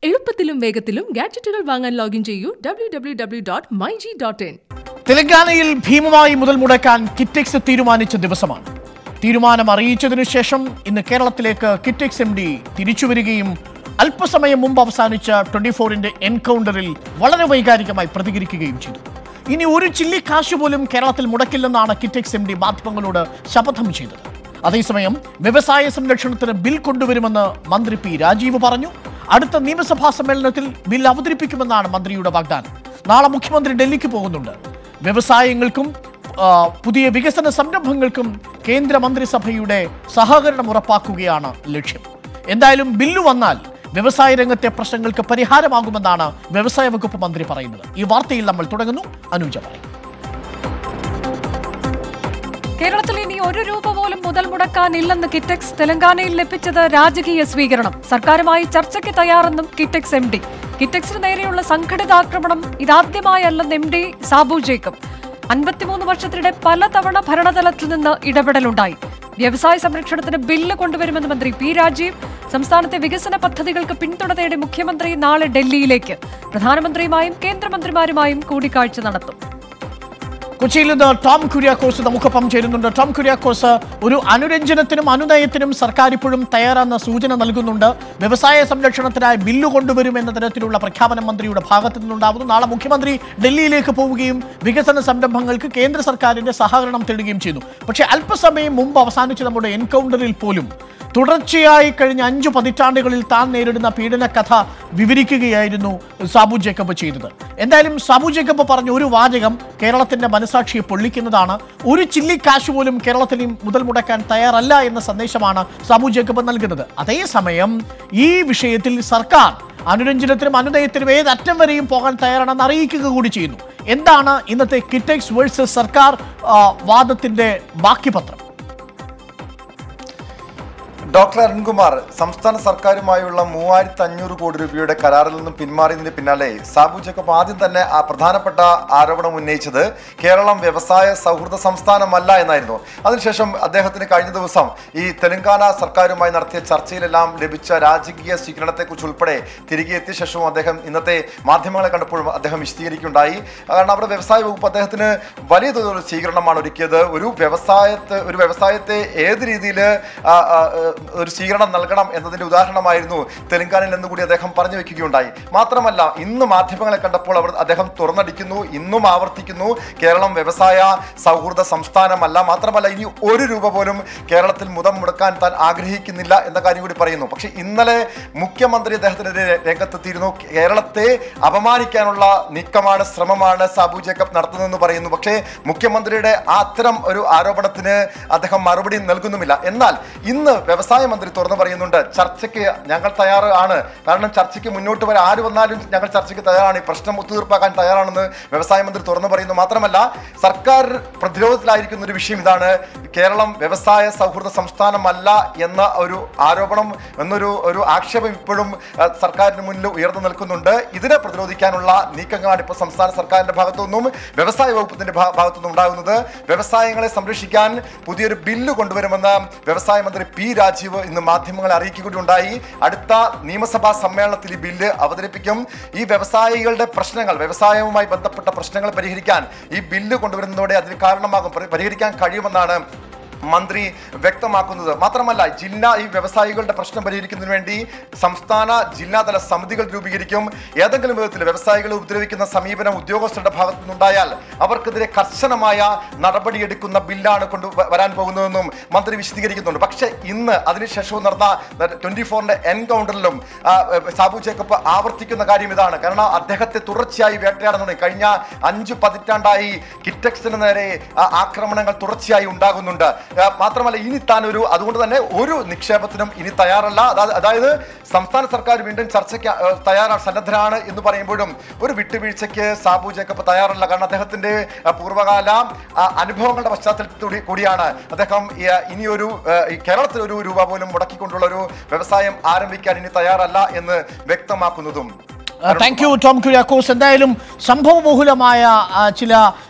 എളുപ്പത്തിലും വേഗത്തിലും ഗാഡ്ജറ്റുകൾ വാങ്ങാൻ ലോഗിൻ ചെയ്യൂ W W W dot my G dot in തെലങ്കാനയിൽ ഭീമമായി മുതൽ മുടക്കാൻ കിറ്റെക്സ് തീരുമാനിച്ച ദിവസമാണ് തീരുമാനം അറിയിച്ചതിനു ശേഷം ഇന്ന് കേരളത്തിലേക്ക് കിറ്റെക്സ് എം ഡി തിരിച്ചുവരികയും അല്പസമയം മുമ്പ് അവസാനിച്ച ട്വന്റി ഫോറിന്റെ എൻകൗണ്ടറിൽ വളരെ വൈകാരികമായി പ്രതികരിക്കുകയും ചെയ്തു ഇനി ഒരു ചില്ലി കാശ് പോലും കേരളത്തിൽ മുടക്കില്ലെന്നാണ് കിറ്റെക്സ് എം ഡി മാധ്യമങ്ങളോട് ശപഥം ചെയ്തത് അതേസമയം വ്യവസായ സംരക്ഷണത്തിന് ബിൽ കൊണ്ടുവരുമെന്ന് മന്ത്രി പി രാജീവ് പറഞ്ഞു അടുത്ത നിയമസഭാ സമ്മേളനത്തിൽ ബിൽ അവതരിപ്പിക്കുമെന്നാണ് മന്ത്രിയുടെ വാഗ്ദാനം നാളെ മുഖ്യമന്ത്രി ഡൽഹിക്ക് പോകുന്നുണ്ട് വ്യവസായങ്ങൾക്കും ആ, പുതിയ വികസന സംരംഭങ്ങൾക്കും കേന്ദ്ര മന്ത്രിസഭയുടെ സഹകരണം ഉറപ്പാക്കുകയാണ് ലക്ഷ്യം എന്തായാലും ബില്ല് വന്നാൽ വ്യവസായ രംഗത്തെ പ്രശ്നങ്ങൾക്ക് പരിഹാരമാകുമെന്നാണ് വ്യവസായ വകുപ്പ് മന്ത്രി പറയുന്നത് ഈ വാർത്തയിൽ നമ്മൾ തുടങ്ങുന്നു അനുജ പറയും കേരളത്തിൽ ഇനി ഒരു രൂപ പോലും മുതൽ മുടക്കാനില്ലെന്ന് കിറ്റെക്സ് തെലങ്കാനയിൽ ലഭിച്ചത് രാജകീയ സ്വീകരണം സർക്കാരുമായി ചർച്ചയ്ക്ക് തയ്യാറെന്നും കിറ്റെക്സ് എം ഡി കിറ്റെക്സിന് നേരെയുള്ള സംഘടിത ആക്രമണം ഇതാദ്യമായല്ലെന്ന് എം ഡി സാബു ജേക്കബ് അൻപത്തിമൂന്ന് വർഷത്തിനിടെ പലതവണ ഭരണതലത്തിൽ നിന്ന് ഇടപെടലുണ്ടായി വ്യവസായ സംരക്ഷണത്തിന് ബില്ല് കൊണ്ടുവരുമെന്ന് മന്ത്രി പി രാജീവ് സംസ്ഥാനത്തെ വികസന പദ്ധതികൾക്ക് പിന്തുണ തേടി മുഖ്യമന്ത്രി നാളെ ഡൽഹിയിലേക്ക് പ്രധാനമന്ത്രിയുമായും കേന്ദ്രമന്ത്രിമാരുമായും കൂടിക്കാഴ്ച നടത്തും കൊച്ചിയിൽ നിന്ന് ടോം കുര്യാക്കോസ് നമുക്കൊപ്പം ചേരുന്നുണ്ട് ടോം കുര്യാക്കോസ് ഒരു അനുരഞ്ജനത്തിനും അനുനയത്തിനും സർക്കാർ ഇപ്പോഴും തയ്യാറാണെന്ന സൂചന നൽകുന്നുണ്ട് വ്യവസായ സംരക്ഷണത്തിനായി ബില്ല് കൊണ്ടുവരും എന്ന തരത്തിലുള്ള പ്രഖ്യാപനം മന്ത്രിയുടെ ഭാഗത്തു നിന്നുണ്ടാവുന്നു നാളെ മുഖ്യമന്ത്രി ഡൽഹിയിലേക്ക് പോവുകയും വികസന സംരംഭങ്ങൾക്ക് കേന്ദ്ര സർക്കാരിന്റെ സഹകരണം തേടുകയും ചെയ്യുന്നു പക്ഷേ അല്പസമയം മുമ്പ് അവസാനിച്ച നമ്മുടെ എൻകൗണ്ടറിൽ പോലും തുടർച്ചയായി കഴിഞ്ഞ അഞ്ചു പതിറ്റാണ്ടുകളിൽ താൻ നേരിടുന്ന പീഡന കഥ വിവരിക്കുകയായിരുന്നു സാബു ജേക്കബ് ചെയ്തത് എന്തായാലും സാബു ജേക്കബ് പറഞ്ഞ ഒരു വാചകം കേരളത്തിന്റെ മനസാക്ഷിയെ പൊള്ളിക്കുന്നതാണ് ഒരു ചില്ലി കാശ് പോലും കേരളത്തിൽ മുതൽ മുടക്കാൻ തയ്യാറല്ല എന്ന സന്ദേശമാണ് സാബു ജേക്കബ് നൽകുന്നത് അതേസമയം ഈ വിഷയത്തിൽ സർക്കാർ അനുരഞ്ജനത്തിനും അനുനയത്തിനും ഏതറ്റം വരെയും പോകാൻ തയ്യാറാണെന്ന് അറിയിക്കുക കൂടി ചെയ്യുന്നു എന്താണ് ഇന്നത്തെ കിറ്റെക്സ് വേഴ്സസ് സർക്കാർ ആ, വാദത്തിന്റെ ബാക്കി പത്രം ഡോക്ടർ അരുൺകുമാർ സംസ്ഥാന സർക്കാരുമായുള്ള മൂവായിരത്തി അഞ്ഞൂറ് കോടി രൂപയുടെ കരാറിൽ നിന്നും പിന്മാറിയതിന് പിന്നാലെ സാബു ജേക്കബ് ആദ്യം തന്നെ ആ പ്രധാനപ്പെട്ട ആരോപണം ഉന്നയിച്ചത് കേരളം വ്യവസായ സൗഹൃദ സംസ്ഥാനമല്ല എന്നായിരുന്നു അതിനുശേഷം അദ്ദേഹത്തിന് കഴിഞ്ഞ ദിവസം ഈ തെലങ്കാന സർക്കാരുമായി നടത്തിയ ചർച്ചയിലെല്ലാം ലഭിച്ച രാജകീയ സ്വീകരണത്തെക്കുറിച്ച് ഉൾപ്പെടെ തിരികെ എത്തിയ ശേഷവും അദ്ദേഹം ഇന്നത്തെ മാധ്യമങ്ങളെ കണ്ടപ്പോഴും അദ്ദേഹം വിശദീകരിക്കുകയുണ്ടായി കാരണം അവിടെ വ്യവസായ വകുപ്പ് അദ്ദേഹത്തിന് വലിയ തോതിലുള്ള സ്വീകരണമാണ് ഒരുക്കിയത് ഒരു വ്യവസായത്തെ ഒരു വ്യവസായത്തെ ഏത് രീതിയിൽ ഒരു സ്വീകരണം നൽകണം എന്നതിന്റെ ഉദാഹരണമായിരുന്നു തെലങ്കാനയിൽ എന്ന് കൂടി അദ്ദേഹം പറഞ്ഞു വെക്കുകയുണ്ടായി മാത്രമല്ല ഇന്ന് മാധ്യമങ്ങളെ കണ്ടപ്പോൾ അവർ അദ്ദേഹം തുറന്നടിക്കുന്നു ഇന്നും ആവർത്തിക്കുന്നു കേരളം വ്യവസായ സൗഹൃദ സംസ്ഥാനമല്ല മാത്രമല്ല ഇനി ഒരു രൂപ പോലും കേരളത്തിൽ മുതം മുടക്കാൻ താൻ ആഗ്രഹിക്കുന്നില്ല എന്ന കാര്യം കൂടി പറയുന്നു പക്ഷെ ഇന്നലെ മുഖ്യമന്ത്രി അദ്ദേഹത്തിനെതിരെ രംഗത്തെത്തിയിരുന്നു കേരളത്തെ അപമാനിക്കാനുള്ള നീക്കമാണ് ശ്രമമാണ് സാബു ജേക്കബ് നടത്തുന്നതെന്ന് പറയുന്നു പക്ഷേ മുഖ്യമന്ത്രിയുടെ ആ അത്തരം ഒരു ആരോപണത്തിന് അദ്ദേഹം മറുപടി നൽകുന്നുമില്ല എന്നാൽ ഇന്ന് വ്യവസായ മന്ത്രി തുറന്നു പറയുന്നുണ്ട് ചർച്ചയ്ക്ക് ഞങ്ങൾ തയ്യാറാണ് കാരണം ചർച്ചയ്ക്ക് മുന്നോട്ട് വരെ ആര് വന്നാലും ഞങ്ങൾ ചർച്ചയ്ക്ക് തയ്യാറാണ് ഈ പ്രശ്നം ഒത്തുതീർപ്പാക്കാൻ തയ്യാറാണെന്ന് വ്യവസായ മന്ത്രി തുറന്നു പറയുന്നു മാത്രമല്ല സർക്കാർ പ്രതിരോധത്തിലായിരിക്കുന്ന ഒരു വിഷയം ഇതാണ് കേരളം വ്യവസായ സൗഹൃദ സംസ്ഥാനമല്ല എന്ന ഒരു ആരോപണം എന്നൊരു ഒരു ആക്ഷേപം ഇപ്പോഴും അഹ്, സർക്കാരിന് മുന്നിൽ ഉയർന്നു നിൽക്കുന്നുണ്ട് ഇതിനെ പ്രതിരോധിക്കാനുള്ള നീക്കങ്ങളാണ് ഇപ്പോൾ സംസ്ഥാന സർക്കാരിന്റെ ഭാഗത്തു നിന്നും വ്യവസായ വകുപ്പിന്റെ ഭാ- ഭാഗത്തു നിന്നും ഉണ്ടാകുന്നത് വ്യവസായങ്ങളെ സംരക്ഷിക്കാൻ പുതിയൊരു ബില്ല് കൊണ്ടുവരുമെന്ന് വ്യവസായ മന്ത്രി പി രാജീവ് ഇന്ന് മാധ്യമങ്ങളെ അറിയിക്കുകയുണ്ടായി അടുത്ത നിയമസഭാ സമ്മേളനത്തിൽ ഈ ബില്ല് അവതരിപ്പിക്കും ഈ വ്യവസായികളുടെ പ്രശ്നങ്ങൾ വ്യവസായവുമായി ബന്ധപ്പെട്ട പ്രശ്നങ്ങൾ പരിഹരിക്കാൻ ഈ ബില്ല് കൊണ്ടുവരുന്നതോടെ അതിന് കാരണമാകും പരി- പരിഹരിക്കാൻ കഴിയുമെന്നാണ് മന്ത്രി വ്യക്തമാക്കുന്നത് മാത്രമല്ല ജില്ലാ ഈ വ്യവസായികളുടെ പ്രശ്നം പരിഹരിക്കുന്നതിന് വേണ്ടി സംസ്ഥാന ജില്ലാതല സമിതികൾ രൂപീകരിക്കും ഏതെങ്കിലും വിധത്തിൽ വ്യവസായികളെ ഉപദ്രവിക്കുന്ന സമീപനം ഉദ്യോഗസ്ഥരുടെ ഭാഗത്തു നിന്നുണ്ടായാൽ അവർക്കെതിരെ കർശനമായ നടപടിയെടുക്കുന്ന ബില്ലാണ് കൊണ്ടു വ- വരാൻ പോകുന്നതെന്നും മന്ത്രി വിശദീകരിക്കുന്നുണ്ട് പക്ഷേ ഇന്ന് അതിനുശേഷവും നടന്ന ട്വന്റി ഫോറിന്റെ എൻകൗണ്ടറിലും ആ, സാബു ജേക്കബ് ആവർത്തിക്കുന്ന കാര്യം ഇതാണ് കാരണം അദ്ദേഹത്തെ തുടർച്ചയായി വേട്ടയാടുന്നുണ്ട് കഴിഞ്ഞ അഞ്ചു പതിറ്റാണ്ടായി കിറ്റക്സിന് നേരെ ആ, ആക്രമണങ്ങൾ തുടർച്ചയായി ഉണ്ടാകുന്നുണ്ട് ആ, മാത്രമല്ല ഇനി താൻ ഒരു അതുകൊണ്ട് തന്നെ ഒരു നിക്ഷേപത്തിനും ഇനി തയ്യാറല്ല അതാ- അതായത് സംസ്ഥാന സർക്കാർ വീണ്ടും ചർച്ചയ്ക്ക് ആ, തയ്യാറാണ് സന്നദ്ധരാണ് എന്ന് പറയുമ്പോഴും ഒരു വിട്ടുവീഴ്ചയ്ക്ക് സാബു ജേക്കബ് തയ്യാറല്ല കാരണം അദ്ദേഹത്തിന്റെ ആ, പൂർവ്വകാല ആ, അനുഭവങ്ങളുടെ പശ്ചാത്തലത്തിൽ കൂടി- കൂടിയാണ് അദ്ദേഹം ഈ, ആ, ഇനിയൊരു ആ, ഈ കേരളത്തിൽ ഒരു രൂപ പോലും മുടക്കിക്കൊണ്ടുള്ള ഒരു വ്യവസായം ആരംഭിക്കാൻ ഇനി തയ്യാറല്ല എന്ന് വ്യക്തമാക്കുന്നതും താങ്ക് യു ടോം കുര്യാക്കോസ് എന്തായാലും സംഭവബഹുലമായ ആ, ചില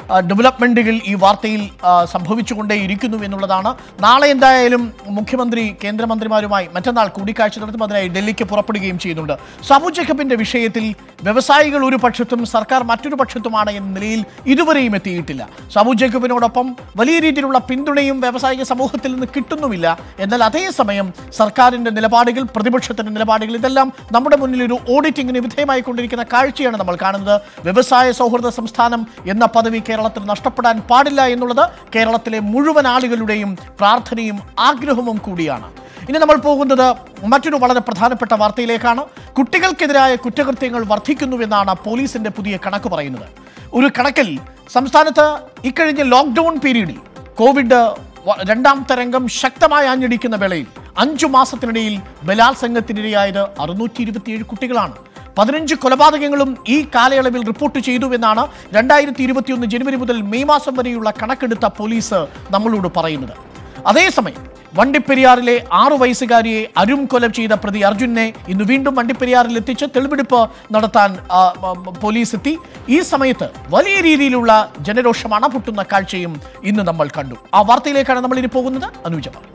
ആ, ഡെവലപ്മെന്റുകൾ ഈ വാർത്തയിൽ ആ, സംഭവിച്ചുകൊണ്ടേയിരിക്കുന്നു എന്നുള്ളതാണ് നാളെ എന്തായാലും മുഖ്യമന്ത്രി കേന്ദ്രമന്ത്രിമാരുമായി മറ്റന്നാൾ കൂടിക്കാഴ്ച നടത്തും അതിനായി ഡൽഹിക്ക് പുറപ്പെടുകയും ചെയ്യുന്നുണ്ട് സാബു ജേക്കബിന്റെ വിഷയത്തിൽ വ്യവസായികൾ ഒരു പക്ഷത്തും സർക്കാർ മറ്റൊരു പക്ഷത്തുമാണ് എന്ന നിലയിൽ ഇതുവരെയും എത്തിയിട്ടില്ല സാബു ജേക്കബിനോടൊപ്പം വലിയ രീതിയിലുള്ള പിന്തുണയും വ്യാവസായിക സമൂഹത്തിൽ നിന്ന് കിട്ടുന്നുമില്ല എന്നാൽ അതേസമയം സർക്കാരിന്റെ നിലപാടുകൾ പ്രതിപക്ഷത്തിന്റെ നിലപാടുകൾ ഇതെല്ലാം നമ്മുടെ മുന്നിൽ ഒരു ഓഡിറ്റിങ്ങിന് വിധേയമായിക്കൊണ്ടിരിക്കുന്ന കാഴ്ചയാണ് നമ്മൾ കാണുന്നത് വ്യവസായ സൗഹൃദ സംസ്ഥാനം എന്ന പദവി കേരളത്തിൽ നഷ്ടപ്പെടാൻ പാടില്ല എന്നുള്ളത് കേരളത്തിലെ മുഴുവൻ ആളുകളുടെയും പ്രാർത്ഥനയും ആഗ്രഹവും കൂടിയാണ് ഇനി നമ്മൾ പോകുന്നത് മറ്റൊരു വളരെ പ്രധാനപ്പെട്ട വാർത്തയിലേക്കാണ് കുട്ടികൾക്കെതിരായ കുറ്റകൃത്യങ്ങൾ വർദ്ധിക്കുന്നുവെന്നാണ് പോലീസിന്റെ പുതിയ കണക്ക് പറയുന്നത് ഒരു കണക്കിൽ സംസ്ഥാനത്ത് ഇക്കഴിഞ്ഞ ലോക്ക്ഡൌൺ പീരീഡിൽ കോവിഡ് വ- രണ്ടാം തരംഗം ശക്തമായി ആഞ്ഞടിക്കുന്ന വേളയിൽ അഞ്ചു മാസത്തിനിടയിൽ ബലാത്സംഗത്തിനിരയായത് അറുന്നൂറ്റി ഇരുപത്തിയേഴ് കുട്ടികളാണ് പതിനഞ്ച് കൊലപാതകങ്ങളും ഈ കാലയളവിൽ റിപ്പോർട്ട് ചെയ്തുവെന്നാണ് രണ്ടായിരത്തി ഇരുപത്തിയൊന്ന് ജനുവരി മുതൽ മെയ് മാസം വരെയുള്ള കണക്കെടുത്ത പോലീസ് നമ്മളോട് പറയുന്നത് അതേസമയം വണ്ടിപ്പെരിയാറിലെ ആറു വയസ്സുകാരിയെ അരും കൊല ചെയ്ത പ്രതി അർജുനെ ഇന്ന് വീണ്ടും വണ്ടിപ്പെരിയാറിൽ എത്തിച്ച് തെളിവെടുപ്പ് നടത്താൻ ആ, ആ, പോലീസ് എത്തി ഈ സമയത്ത് വലിയ രീതിയിലുള്ള ജനരോഷം അണപൊട്ടുന്ന കാഴ്ചയും ഇന്ന് നമ്മൾ കണ്ടു ആ വാർത്തയിലേക്കാണ് നമ്മൾ ഇനി പോകുന്നത് അനുജ പറയും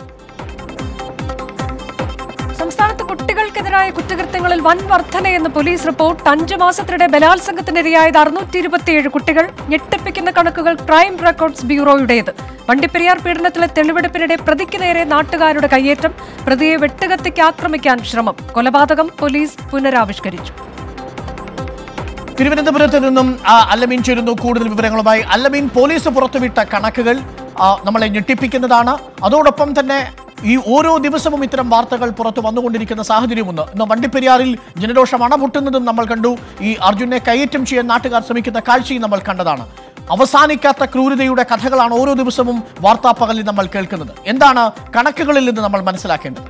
സംസ്ഥാനത്ത് കുട്ടികൾക്കെതിരായ കുറ്റകൃത്യങ്ങളിൽ വൻ വർധനയെന്ന് പോലീസ് റിപ്പോർട്ട് അഞ്ചു മാസത്തിനിടെ ബലാത്സംഗത്തിനിരയായത് അറുന്നൂറ്റി ഇരുപത്തിയേഴ് കുട്ടികൾ ഞെട്ടിപ്പിക്കുന്ന കണക്കുകൾ ക്രൈം റെക്കോർഡ്സ് ബ്യൂറോയുടേത് വണ്ടിപ്പെരിയാർ പീഡനത്തിലെ തെളിവെടുപ്പിനിടെ പ്രതിക്ക് നേരെ നാട്ടുകാരുടെ കയ്യേറ്റം പ്രതിയെ വെട്ടുകത്തിക്ക് ആക്രമിക്കാൻ ശ്രമം കൊലപാതകം പോലീസ് പുനരാവിഷ്കരിച്ചു തിരുവനന്തപുരത്ത് നിന്നും ആ, അല്ലമീൻ ചേരുന്നു കൂടുതൽ വിവരങ്ങളുമായി അല്ലമീൻ പോലീസ് പുറത്തുവിട്ട കണക്കുകൾ ആ, നമ്മളെ ഞെട്ടിപ്പിക്കുന്നതാണ് അതോടൊപ്പം തന്നെ ഈ ഓരോ ദിവസവും ഇത്തരം വാർത്തകൾ പുറത്തു വന്നുകൊണ്ടിരിക്കുന്ന സാഹചര്യമുണ്ട് ഇന്ന് വണ്ടിപ്പെരിയാറിൽ ജനരോഷം അണപൊട്ടുന്നതും നമ്മൾ കണ്ടു ഈ അർജുനെ കയ്യേറ്റം ചെയ്യാൻ നാട്ടുകാർ ശ്രമിക്കുന്ന കാഴ്ചയും നമ്മൾ കണ്ടതാണ് അവസാനിക്കാത്ത ക്രൂരതയുടെ കഥകളാണ് ഓരോ ദിവസവും വാർത്താപ്പകലിൽ നമ്മൾ കേൾക്കുന്നത് എന്താണ് കണക്കുകളിൽ നിന്ന് നമ്മൾ മനസ്സിലാക്കേണ്ടത്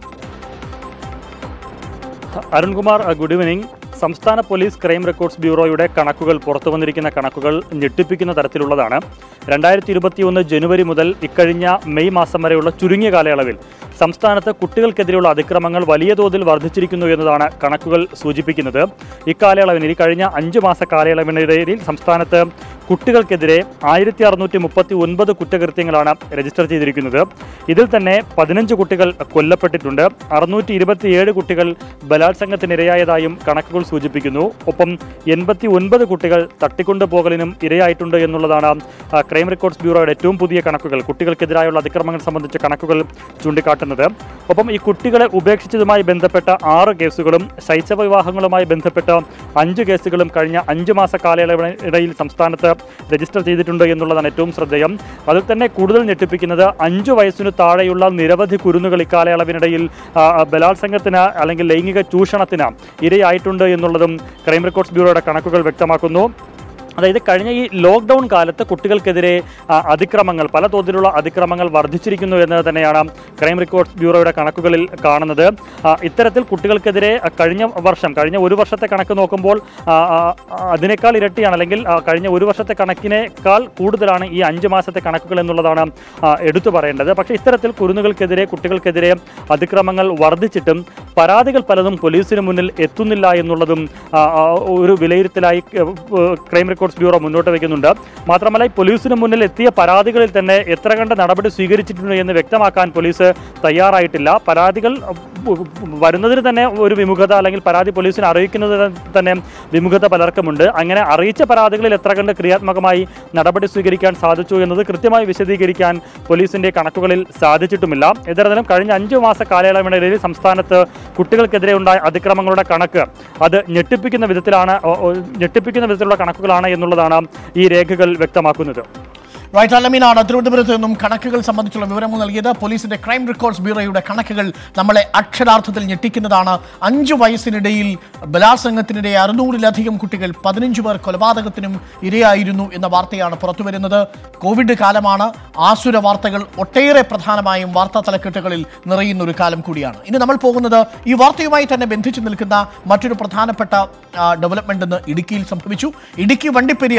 അരുൺകുമാർ ഗുഡ് ഈവനിങ് സംസ്ഥാന പോലീസ് ക്രൈം റെക്കോർഡ്സ് ബ്യൂറോയുടെ കണക്കുകൾ പുറത്തു വന്നിരിക്കുന്ന കണക്കുകൾ ഞെട്ടിപ്പിക്കുന്ന തരത്തിലുള്ളതാണ് രണ്ടായിരത്തി ഇരുപത്തിയൊന്ന് ജനുവരി മുതൽ ഇക്കഴിഞ്ഞ മെയ് മാസം വരെയുള്ള ചുരുങ്ങിയ കാലയളവിൽ സംസ്ഥാനത്ത് കുട്ടികൾക്കെതിരെയുള്ള അതിക്രമങ്ങൾ വലിയ തോതിൽ വർദ്ധിച്ചിരിക്കുന്നു എന്നതാണ് കണക്കുകൾ സൂചിപ്പിക്കുന്നത് ഇക്കാലയളവിന് ഈ കഴിഞ്ഞ അഞ്ച് മാസ കാലയളവിനിടയിൽ സംസ്ഥാനത്ത് കുട്ടികൾക്കെതിരെ ആയിരത്തി അറുന്നൂറ്റി മുപ്പത്തി ഒൻപത് കുറ്റകൃത്യങ്ങളാണ് രജിസ്റ്റർ ചെയ്തിരിക്കുന്നത് ഇതിൽ തന്നെ പതിനഞ്ച് കുട്ടികൾ കൊല്ലപ്പെട്ടിട്ടുണ്ട് അറുന്നൂറ്റി ഇരുപത്തിയേഴ് കുട്ടികൾ ബലാത്സംഗത്തിനിരയായതായും കണക്കുകൾ സൂചിപ്പിക്കുന്നു ഒപ്പം എൺപത്തി ഒൻപത് കുട്ടികൾ തട്ടിക്കൊണ്ടുപോകലിനും ഇരയായിട്ടുണ്ട് എന്നുള്ളതാണ് ആ, ക്രൈം റെക്കോർഡ്സ് ബ്യൂറോയുടെ ഏറ്റവും പുതിയ കണക്കുകൾ കുട്ടികൾക്കെതിരായുള്ള അതിക്രമങ്ങൾ സംബന്ധിച്ച കണക്കുകൾ ചൂണ്ടിക്കാട്ടുന്നത് ഒപ്പം ഈ കുട്ടികളെ ഉപേക്ഷിച്ചതുമായി ബന്ധപ്പെട്ട ആറ് കേസുകളും ശൈശവ വിവാഹങ്ങളുമായി ബന്ധപ്പെട്ട അഞ്ച് കേസുകളും കഴിഞ്ഞ അഞ്ച് മാസ കാലയളവിനിടയിൽ സംസ്ഥാനത്ത് രജിസ്റ്റർ ചെയ്തിട്ടുണ്ട് എന്നുള്ളതാണ് ഏറ്റവും ശ്രദ്ധേയം അതിൽ തന്നെ കൂടുതൽ ഞെട്ടിപ്പിക്കുന്നത് അഞ്ചു വയസ്സിനു താഴെയുള്ള നിരവധി കുരുന്നുകൾ ഇക്കാലയളവിനിടയിൽ ആ, ആ, ബലാത്സംഗത്തിന് അല്ലെങ്കിൽ ലൈംഗിക ചൂഷണത്തിന് ഇരയായിട്ടുണ്ട് എന്നുള്ളതും ക്രൈം റെക്കോർഡ്സ് ബ്യൂറോയുടെ കണക്കുകൾ വ്യക്തമാക്കുന്നു അതായത് കഴിഞ്ഞ ഈ ലോക്ക്ഡൗൺ കാലത്ത് കുട്ടികൾക്കെതിരെ ആ, അതിക്രമങ്ങൾ പല തോതിലുള്ള അതിക്രമങ്ങൾ വർദ്ധിച്ചിരിക്കുന്നു എന്ന് തന്നെയാണ് ക്രൈം റെക്കോർഡ്സ് ബ്യൂറോയുടെ കണക്കുകളിൽ കാണുന്നത് ആ, ഇത്തരത്തിൽ കുട്ടികൾക്കെതിരെ ആ, കഴിഞ്ഞ വർഷം കഴിഞ്ഞ ഒരു വർഷത്തെ കണക്ക് നോക്കുമ്പോൾ ആ, ആ, ആ, അതിനേക്കാൾ ഇരട്ടിയാണ് അല്ലെങ്കിൽ ആ, കഴിഞ്ഞ ഒരു വർഷത്തെ കണക്കിനേക്കാൾ കൂടുതലാണ് ഈ അഞ്ച് മാസത്തെ കണക്കുകൾ എന്നുള്ളതാണ് ആ, എടുത്തു പറയേണ്ടത് പക്ഷേ ഇത്തരത്തിൽ കുരുന്നുകൾക്കെതിരെ കുട്ടികൾക്കെതിരെ അതിക്രമങ്ങൾ വർദ്ധിച്ചിട്ടും പരാതികൾ പലതും പോലീസിന് മുന്നിൽ എത്തുന്നില്ല എന്നുള്ളതും ആ, ആ, ഒരു വിലയിരുത്തലായി ഏഹ്, ക്രൈം റെക്കോർഡ്സ് ബ്യൂറോ മുന്നോട്ട് വയ്ക്കുന്നുണ്ട് മാത്രമല്ല ഈ പോലീസിന് മുന്നിൽ എത്തിയ പരാതികളിൽ തന്നെ എത്ര കണ്ട നടപടി സ്വീകരിച്ചിട്ടുണ്ട് എന്ന് വ്യക്തമാക്കാൻ പോലീസ് തയ്യാറായിട്ടില്ല പരാതികൾ ഉം, വരുന്നതിന് തന്നെ ഒരു വിമുഖത അല്ലെങ്കിൽ പരാതി പോലീസിനെ അറിയിക്കുന്നത് തന്നെ വിമുഖത പലർക്കുമുണ്ട് അങ്ങനെ അറിയിച്ച പരാതികളിൽ എത്ര കണ്ട് ക്രിയാത്മകമായി നടപടി സ്വീകരിക്കാൻ സാധിച്ചു എന്നത് കൃത്യമായി വിശദീകരിക്കാൻ പോലീസിന്റെ കണക്കുകളിൽ സാധിച്ചിട്ടുമില്ല എന്നിരുന്നാലും കഴിഞ്ഞ അഞ്ചു മാസ കാലയളവിനിടയിൽ സംസ്ഥാനത്ത് കുട്ടികൾക്കെതിരെ ഉണ്ടായ അതിക്രമങ്ങളുടെ കണക്ക് അത് ഞെട്ടിപ്പിക്കുന്ന വിധത്തിലാണ് ഓ- ഓ- ഞെട്ടിപ്പിക്കുന്ന വിധത്തിലുള്ള കണക്കുകളാണ് എന്നുള്ളതാണ് ഈ രേഖകൾ വ്യക്തമാക്കുന്നത് റൈറ്റ് അലമീനാണ് തിരുവനന്തപുരത്ത് നിന്നും കണക്കുകൾ സംബന്ധിച്ചുള്ള വിവരങ്ങൾ നൽകിയത് പോലീസിന്റെ ക്രൈം റെക്കോർഡ്സ് ബ്യൂറോയുടെ കണക്കുകൾ നമ്മളെ അക്ഷരാർത്ഥത്തിൽ ഞെട്ടിക്കുന്നതാണ് അഞ്ചു വയസ്സിനിടയിൽ ബലാത്സംഗത്തിനിടെ അറുന്നൂറിലധികം കുട്ടികൾ പതിനഞ്ച് പേർ കൊലപാതകത്തിനും ഇരയായിരുന്നു എന്ന വാർത്തയാണ് പുറത്തുവരുന്നത് കോവിഡ് കാലമാണ് ആസുര വാർത്തകൾ ഒട്ടേറെ പ്രധാനമായും വാർത്താ തലക്കെട്ടുകളിൽ നിറയുന്ന ഒരു കാലം കൂടിയാണ് ഇനി നമ്മൾ പോകുന്നത് ഈ വാർത്തയുമായി തന്നെ ബന്ധിച്ചു നിൽക്കുന്ന മറ്റൊരു പ്രധാനപ്പെട്ട ഡെവലപ്മെന്റ് ഇന്ന് ഇടുക്കിയിൽ സംഭവിച്ചു ഇടുക്കി വണ്ടിപ്പെരിയാറിൽ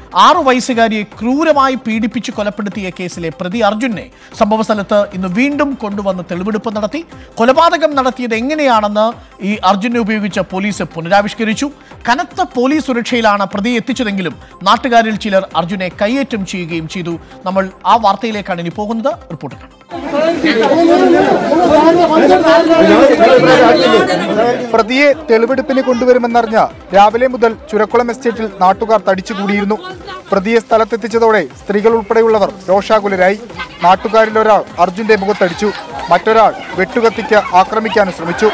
ആറു വയസ്സുകാരിയെ ക്രൂരമായി പീഡിപ്പിച്ച് കൊലപ്പെടുത്തിയ കേസിലെ പ്രതി അർജുനെ സംഭവ സ്ഥലത്ത് ഇന്ന് വീണ്ടും കൊണ്ടുവന്ന് തെളിവെടുപ്പ് നടത്തി കൊലപാതകം നടത്തിയത് എങ്ങനെയാണെന്ന് ഈ അർജുനെ ഉപയോഗിച്ച് പോലീസ് പുനരാവിഷ്കരിച്ചു കനത്ത പോലീസ് സുരക്ഷയിലാണ് പ്രതിയെ എത്തിച്ചതെങ്കിലും നാട്ടുകാരിൽ ചിലർ അർജുനെ കയ്യേറ്റം ചെയ്യുകയും ചെയ്തു നമ്മൾ ആ വാർത്തയിലേക്കാണ് ഇനി പോകുന്നത് റിപ്പോർട്ട് കാണാം പ്രതിയെ തെളിവെടുപ്പിന് കൊണ്ടുവരുമെന്നറിഞ്ഞ രാവിലെ മുതൽ ചുരക്കുളം എസ്റ്റേറ്റിൽ നാട്ടുകാർ തടിച്ചുകൂടിയിരുന്നു പ്രതിയെ സ്ഥലത്തെത്തിച്ചതോടെ സ്ത്രീകൾ ഉൾപ്പെടെയുള്ളവർ രോഷാകുലരായി നാട്ടുകാരിൽ ഒരാൾ അർജുന്റെ മുഖത്തടിച്ചു മറ്റൊരാൾ വെട്ടുകത്തിക്ക് ആക്രമിക്കാനും ശ്രമിച്ചു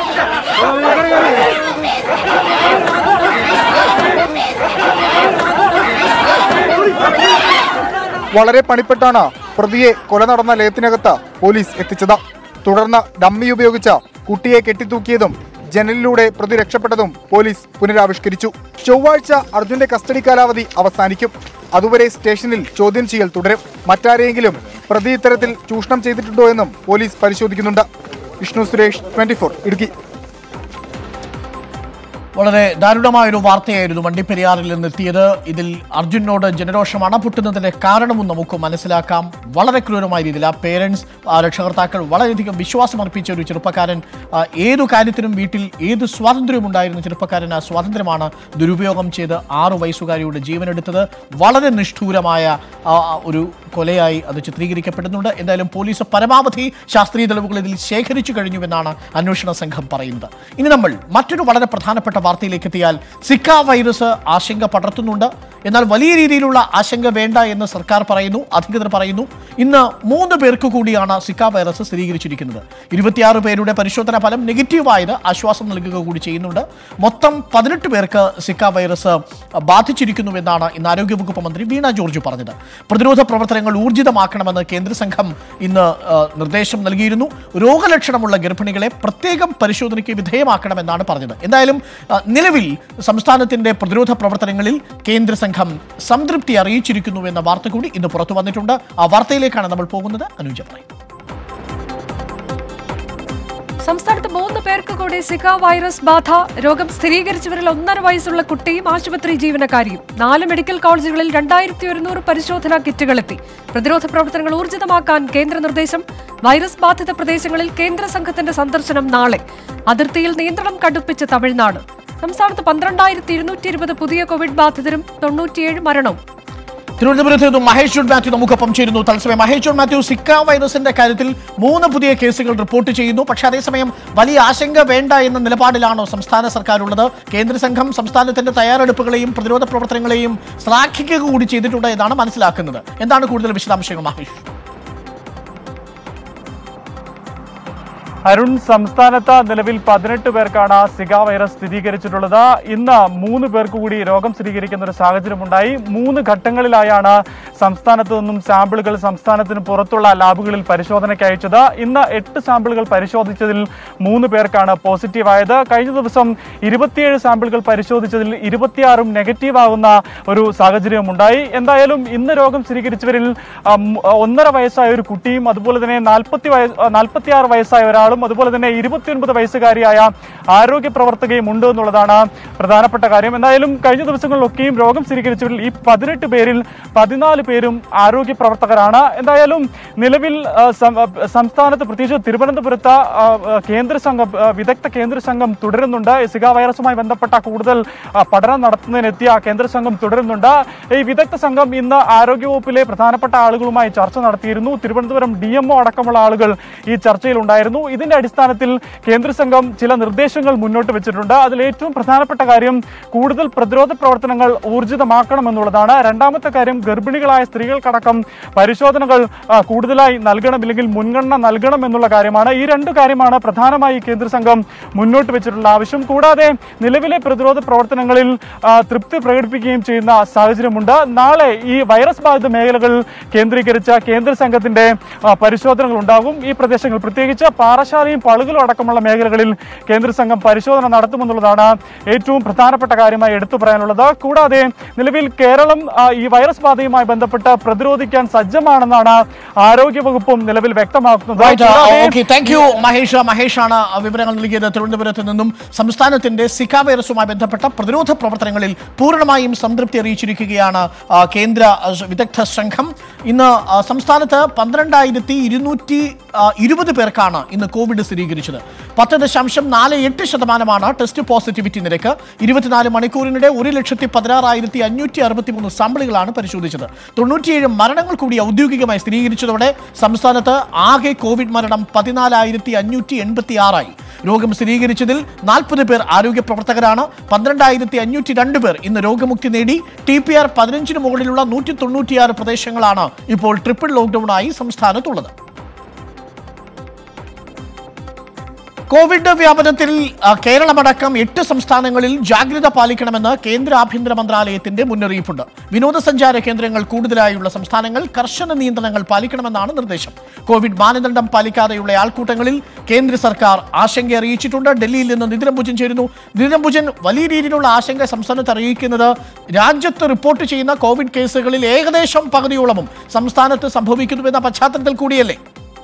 വളരെ പണിപ്പെട്ടാണ് പ്രതിയെ കൊല നടന്ന ലയത്തിനകത്ത് പോലീസ് എത്തിച്ചത് തുടർന്ന് ഡമ്മി ഉപയോഗിച്ച കുട്ടിയെ കെട്ടിത്തൂക്കിയതും ജനലിലൂടെ പ്രതി രക്ഷപ്പെട്ടതും പോലീസ് പുനരാവിഷ്കരിച്ചു ചൊവ്വാഴ്ച അർജുന്റെ കസ്റ്റഡി കാലാവധി അവസാനിക്കും അതുവരെ സ്റ്റേഷനിൽ ചോദ്യം ചെയ്യൽ തുടരും മറ്റാരെയെങ്കിലും പ്രതി ഇത്തരത്തിൽ ചൂഷണം ചെയ്തിട്ടുണ്ടോ എന്നും പോലീസ് പരിശോധിക്കുന്നുണ്ട് വിഷ്ണു സുരേഷ് ട്വന്റി ഇടുക്കി വളരെ ദാരുണമായൊരു വാർത്തയായിരുന്നു വണ്ടിപ്പെരിയാറിൽ നിന്നെത്തിയത് ഇതിൽ അർജുനോട് ജനരോഷം അണപൊട്ടുന്നതിന്റെ കാരണവും നമുക്ക് മനസ്സിലാക്കാം വളരെ ക്രൂരമായ രീതിയിൽ ആ പേരൻസ് ആ രക്ഷകർത്താക്കൾ വളരെയധികം വിശ്വാസം അർപ്പിച്ച ഒരു ചെറുപ്പക്കാരൻ ആ, ഏതു കാര്യത്തിനും വീട്ടിൽ ഏത് സ്വാതന്ത്ര്യവും ഉണ്ടായിരുന്ന ചെറുപ്പക്കാരൻ ആ സ്വാതന്ത്ര്യമാണ് ദുരുപയോഗം ചെയ്ത് ആറു വയസ്സുകാരിയുടെ ജീവനെടുത്തത് വളരെ നിഷ്ഠൂരമായ ആ, ഒരു കൊലയായി അത് ചിത്രീകരിക്കപ്പെടുന്നുണ്ട് എന്തായാലും പോലീസ് പരമാവധി ശാസ്ത്രീയ തെളിവുകൾ ഇതിൽ ശേഖരിച്ചു കഴിഞ്ഞുവെന്നാണ് അന്വേഷണ സംഘം പറയുന്നത് ഇനി നമ്മൾ മറ്റൊരു വളരെ പ്രധാനപ്പെട്ട വാർത്തയിലേക്ക് എത്തിയാൽ സിക്ക വൈറസ് ആശങ്ക പടർത്തുന്നുണ്ട് എന്നാൽ വലിയ രീതിയിലുള്ള ആശങ്ക വേണ്ട എന്ന് സർക്കാർ പറയുന്നു അധികൃതർ പറയുന്നു ഇന്ന് മൂന്ന് പേർക്ക് കൂടിയാണ് സിക്ക വൈറസ് സ്ഥിരീകരിച്ചിരിക്കുന്നത് ഇരുപത്തിയാറ് പേരുടെ പരിശോധനാ ഫലം നെഗറ്റീവായത് ആശ്വാസം നൽകുക കൂടി ചെയ്യുന്നുണ്ട് മൊത്തം പതിനെട്ട് പേർക്ക് സിക്ക വൈറസ് ബാധിച്ചിരിക്കുന്നുവെന്നാണ് ഇന്ന് ആരോഗ്യവകുപ്പ് മന്ത്രി വീണ ജോർജ് പറഞ്ഞത് പ്രതിരോധ പ്രവർത്തനങ്ങൾ ഊർജിതമാക്കണമെന്ന് കേന്ദ്ര സംഘം ഇന്ന് ആ, നിർദ്ദേശം നൽകിയിരുന്നു രോഗലക്ഷണമുള്ള ഗർഭിണികളെ പ്രത്യേകം പരിശോധനയ്ക്ക് വിധേയമാക്കണമെന്നാണ് പറഞ്ഞത് എന്തായാലും ആ, നിലവിൽ സംസ്ഥാനത്തിന്റെ പ്രതിരോധ പ്രവർത്തനങ്ങളിൽ കേന്ദ്ര സംഘം സംതൃപ്തി അറിയിച്ചിരിക്കുന്നു എന്ന വാർത്ത കൂടി ഇന്ന് പുറത്തു വന്നിട്ടുണ്ട് ആ വാർത്തയിലേക്കാണ് നമ്മൾ പോകുന്നത് അനുജ പറയും സംസ്ഥാനത്ത് മൂന്ന് പേർക്ക് കൂടി സിക വൈറസ് ബാധ രോഗം സ്ഥിരീകരിച്ചവരിൽ ഒന്നര വയസ്സുള്ള കുട്ടിയും ആശുപത്രി ജീവനക്കാരിയും നാല് മെഡിക്കൽ കോളേജുകളിൽ രണ്ടായിരത്തി ഒരുന്നൂറ് പരിശോധനാ കിറ്റുകൾ എത്തി പ്രതിരോധ പ്രവർത്തനങ്ങൾ ഊർജിതമാക്കാൻ കേന്ദ്ര നിർദ്ദേശം വൈറസ് ബാധിത പ്രദേശങ്ങളിൽ കേന്ദ്ര സംഘത്തിന്റെ സന്ദർശനം നാളെ അതിർത്തിയിൽ നിയന്ത്രണം കടുപ്പിച്ച് തമിഴ്നാട് സംസ്ഥാനത്ത് പന്ത്രണ്ടായിരത്തി ഇരുന്നൂറ്റി ഇരുപത് പുതിയ കോവിഡ് ബാധിതരും തൊണ്ണൂറ്റിയേഴ് മരണവും തിരുവനന്തപുരത്ത് നിന്നും മഹേഷ് ജോൺ മാത്യു നമുക്കൊപ്പം ചേരുന്നു തത്സമയം മഹേഷ് ജോൺ മാത്യു സിക്ക വൈറസിന്റെ കാര്യത്തിൽ മൂന്ന് പുതിയ കേസുകൾ റിപ്പോർട്ട് ചെയ്യുന്നു പക്ഷേ അതേസമയം വലിയ ആശങ്ക വേണ്ട എന്ന നിലപാടിലാണോ സംസ്ഥാന സർക്കാരുള്ളത് കേന്ദ്ര സംഘം സംസ്ഥാനത്തിന്റെ തയ്യാറെടുപ്പുകളെയും പ്രതിരോധ പ്രവർത്തനങ്ങളെയും ശ്ലാഘിക്കുക കൂടി ചെയ്തിട്ടുണ്ട് എന്നാണ് മനസ്സിലാക്കുന്നത് എന്താണ് കൂടുതൽ വിശദാംശങ്ങൾ മഹേഷ് അരുൺ സംസ്ഥാനത്ത് നിലവിൽ പതിനെട്ട് പേർക്കാണ് സിക വൈറസ് സ്ഥിരീകരിച്ചിട്ടുള്ളത് ഇന്ന് മൂന്ന് പേർക്ക് കൂടി രോഗം സ്ഥിരീകരിക്കുന്ന ഒരു സാഹചര്യമുണ്ടായി മൂന്ന് ഘട്ടങ്ങളിലായാണ് സംസ്ഥാനത്ത് നിന്നും സാമ്പിളുകൾ സംസ്ഥാനത്തിന് പുറത്തുള്ള ലാബുകളിൽ പരിശോധനയ്ക്ക് അയച്ചത് ഇന്ന് എട്ട് സാമ്പിളുകൾ പരിശോധിച്ചതിൽ മൂന്ന് പേർക്കാണ് പോസിറ്റീവ് ആയത് കഴിഞ്ഞ ദിവസം ഇരുപത്തിയേഴ് സാമ്പിളുകൾ പരിശോധിച്ചതിൽ ഇരുപത്തിയാറും നെഗറ്റീവ് ആകുന്ന ഒരു സാഹചര്യം ഉണ്ടായി എന്തായാലും ഇന്ന് രോഗം സ്ഥിരീകരിച്ചവരിൽ ആ, മ്, ഒന്നര വയസ്സായ ഒരു കുട്ടിയും അതുപോലെ തന്നെ നാൽപ്പത്തി വയസ്സ് നാൽപ്പത്തിയാറ് വയസ്സായ ഒരാളും അതുപോലെ തന്നെ ഇരുപത്തിയൊൻപത് വയസ്സുകാരിയായ ആരോഗ്യ പ്രവർത്തകയും ഉണ്ട് എന്നുള്ളതാണ് പ്രധാനപ്പെട്ട കാര്യം എന്തായാലും കഴിഞ്ഞ ദിവസങ്ങളിലൊക്കെയും രോഗം സ്ഥിരീകരിച്ചവരിൽ ഈ പതിനെട്ട് പേരിൽ പതിനാല് പേരും ആരോഗ്യ പ്രവർത്തകരാണ് എന്തായാലും നിലവിൽ ആ, സം- ആ, സംസ്ഥാനത്ത് പ്രത്യേകിച്ച് തിരുവനന്തപുരത്ത് ആ, ആ, കേന്ദ്ര സംഘം ആ, വിദഗ്ധ കേന്ദ്ര സംഘം തുടരുന്നുണ്ട് സിക വൈറസുമായി ബന്ധപ്പെട്ട കൂടുതൽ ആ, പഠനം നടത്തുന്നതിനെത്തിയ കേന്ദ്ര സംഘം തുടരുന്നുണ്ട് ഈ വിദഗ്ധ സംഘം ഇന്ന് ആരോഗ്യവകുപ്പിലെ പ്രധാനപ്പെട്ട ആളുകളുമായി ചർച്ച നടത്തിയിരുന്നു തിരുവനന്തപുരം ഡി എംഒ അടക്കമുള്ള ആളുകൾ ഈ ചർച്ചയിൽ ഉണ്ടായിരുന്നു ഇതിന്റെ അടിസ്ഥാനത്തിൽ കേന്ദ്ര സംഘം ചില നിർദ്ദേശങ്ങൾ മുന്നോട്ട് വെച്ചിട്ടുണ്ട് അതിൽ ഏറ്റവും പ്രധാനപ്പെട്ട കാര്യം കൂടുതൽ പ്രതിരോധ പ്രവർത്തനങ്ങൾ ഊർജിതമാക്കണമെന്നുള്ളതാണ് രണ്ടാമത്തെ കാര്യം ഗർഭിണികളായ സ്ത്രീകൾക്കടക്കം പരിശോധനകൾ ആ, കൂടുതലായി നൽകണം ഇല്ലെങ്കിൽ മുൻഗണന നൽകണം എന്നുള്ള കാര്യമാണ് ഈ രണ്ട് കാര്യമാണ് പ്രധാനമായി കേന്ദ്ര സംഘം മുന്നോട്ട് വെച്ചിട്ടുള്ള ആവശ്യം കൂടാതെ നിലവിലെ പ്രതിരോധ പ്രവർത്തനങ്ങളിൽ ആ, തൃപ്തി പ്രകടിപ്പിക്കുകയും ചെയ്യുന്ന സാഹചര്യമുണ്ട് നാളെ ഈ വൈറസ് ബാധിത മേഖലകൾ കേന്ദ്രീകരിച്ച കേന്ദ്ര സംഘത്തിന്റെ ആ, പരിശോധനകൾ ഉണ്ടാകും ഈ പ്രദേശങ്ങൾ പ്രത്യേകിച്ച് പാറശാല പാഠശാലയും പളുകളും അടക്കമുള്ള മേഖലകളിൽ കേന്ദ്ര സംഘം പരിശോധന നടത്തുമെന്നുള്ളതാണ് ഏറ്റവും പ്രധാനപ്പെട്ട കാര്യമായി എടുത്തു പറയാനുള്ളത് കൂടാതെ നിലവിൽ കേരളം ആ, ഈ വൈറസ് ബാധയുമായി ബന്ധപ്പെട്ട് പ്രതിരോധിക്കാൻ സജ്ജമാണെന്നാണ് ആരോഗ്യവകുപ്പും നിലവിൽ വ്യക്തമാക്കുന്നത് കൂടാതെ ഓക്കെ താങ്ക് യു മഹേഷ് മഹേഷാണ് ആ വിവരങ്ങൾ നൽകിയത് തിരുവനന്തപുരത്ത് നിന്നും സംസ്ഥാനത്തിന്റെ സിക്ക വൈറസുമായി ബന്ധപ്പെട്ട പ്രതിരോധ പ്രവർത്തനങ്ങളിൽ പൂർണ്ണമായും സംതൃപ്തി അറിയിച്ചിരിക്കുകയാണ് ആ, കേന്ദ്ര ആ, വിദഗ്ധ സംഘം ഇന്ന് ആ, സംസ്ഥാനത്ത് പന്ത്രണ്ടായിരത്തി ഇരുന്നൂറ്റി ഇരുപത് പേർക്കാണ് ഇന്ന് കോവിഡ് സ്ഥിരീകരിച്ചത് പത്ത് ദശാംശം നാല് എട്ട് ശതമാനമാണ് ടെസ്റ്റ് പോസിറ്റിവിറ്റി നിരക്ക് ഇരുപത്തിനാല് മണിക്കൂറിനിടെ ഒരു ലക്ഷത്തി പതിനാറായിരത്തി അഞ്ഞൂറ്റി അറുപത്തി മൂന്ന് സാമ്പിളുകളാണ് പരിശോധിച്ചത് തൊണ്ണൂറ്റിയേഴ് മരണങ്ങൾ കൂടി ഔദ്യോഗികമായി സ്ഥിരീകരിച്ചതോടെ സംസ്ഥാനത്ത് ആകെ കോവിഡ് മരണം പതിനാലായിരത്തി അഞ്ഞൂറ്റി എൺപത്തി ആറായി രോഗം സ്ഥിരീകരിച്ചതിൽ നാൽപ്പത് പേർ ആരോഗ്യ പ്രവർത്തകരാണ് പന്ത്രണ്ടായിരത്തി അഞ്ഞൂറ്റി രണ്ട് പേർ ഇന്ന് രോഗമുക്തി നേടി ടി പി ആർ പതിനഞ്ചിന് മുകളിലുള്ള നൂറ്റി തൊണ്ണൂറ്റിയാറ് പ്രദേശങ്ങളാണ് ഇപ്പോൾ ട്രിപ്പിൾ ലോക്ക്ഡൌണായി സംസ്ഥാനത്തുള്ളത് കോവിഡ് വ്യാപനത്തിൽ ആ, കേരളമടക്കം എട്ട് സംസ്ഥാനങ്ങളിൽ ജാഗ്രത പാലിക്കണമെന്ന് കേന്ദ്ര ആഭ്യന്തര മന്ത്രാലയത്തിന്റെ മുന്നറിയിപ്പുണ്ട് വിനോദസഞ്ചാര കേന്ദ്രങ്ങൾ കൂടുതലായുള്ള സംസ്ഥാനങ്ങൾ കർശന നിയന്ത്രണങ്ങൾ പാലിക്കണമെന്നാണ് നിർദ്ദേശം കോവിഡ് മാനദണ്ഡം പാലിക്കാതെയുള്ള ആൾക്കൂട്ടങ്ങളിൽ കേന്ദ്ര സർക്കാർ ആശങ്ക അറിയിച്ചിട്ടുണ്ട് ഡൽഹിയിൽ നിന്ന് നിതിരംബുജൻ ചേരുന്നു നിതിരംബുജൻ വലിയ രീതിയിലുള്ള ആശങ്ക സംസ്ഥാനത്ത് അറിയിക്കുന്നത് രാജ്യത്ത് റിപ്പോർട്ട് ചെയ്യുന്ന കോവിഡ് കേസുകളിൽ ഏകദേശം പകുതിയോളമും സംസ്ഥാനത്ത് സംഭവിക്കുന്നുവെന്ന പശ്ചാത്തലത്തിൽ കൂടിയല്ലേ